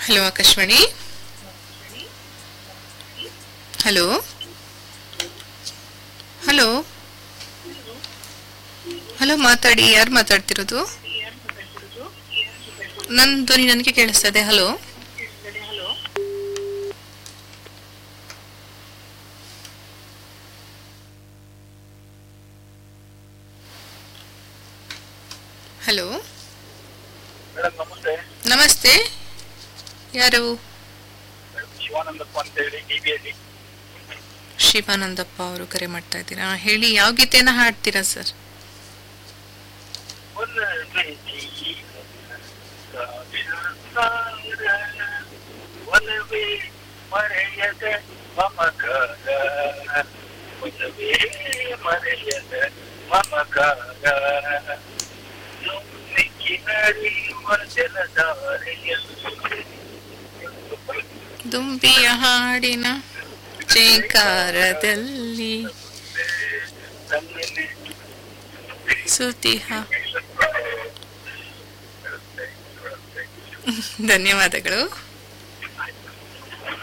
hello Akashvani hello hello hello ಮಾತಾಡಿ ಯಾರು ಮಾತಾಡ್ತಿರೋದು ನನ್ನ ಧ್ವನಿ ನನಗೆ ಕೇಳಿಸ್ತಾ ಇದೆ ಹಲೋ ಹಲೋ ಮೇಡಮ್ ನಮಸ್ತೆ ನಮಸ್ತೆ ಯಾರು ಮೇಡಮ್ ಶಿವಾನಂದಪ್ಪ ಅಂತ ಹೇಳಿ ಡಿ ಬಿ ಅಲ್ಲಿ ಶಿವಾನಂದಪ್ಪ ಅವರು ಕರೆ ಮಾಡ್ತಾ ಇದ್ದೀರಾ ಹೇಳಿ ಯಾವ ಗೀತೆನ ಹಾಡ್ತೀರಾ ಸರ್ ಒಲವೇ ಜೀವನ ಸಾವಿರ ಒಲವೇ ಮರೆಯದ ಮಮಕಾರ ಒಲವೇ ಮರೆಯದ ಮಮಕಾರ ನುಗ್ಗಿನರಿಯುವ ಜಲಧಾರೆಯಲ್ಲಿ ದುಂಬಿಯ ಹಾಡಿನ ಚೇಂಕಾರದಲ್ಲಿ ನನ್ನಲ್ಲಿ ಸುತಿಹ ಧನ್ಯವಾದಗಳು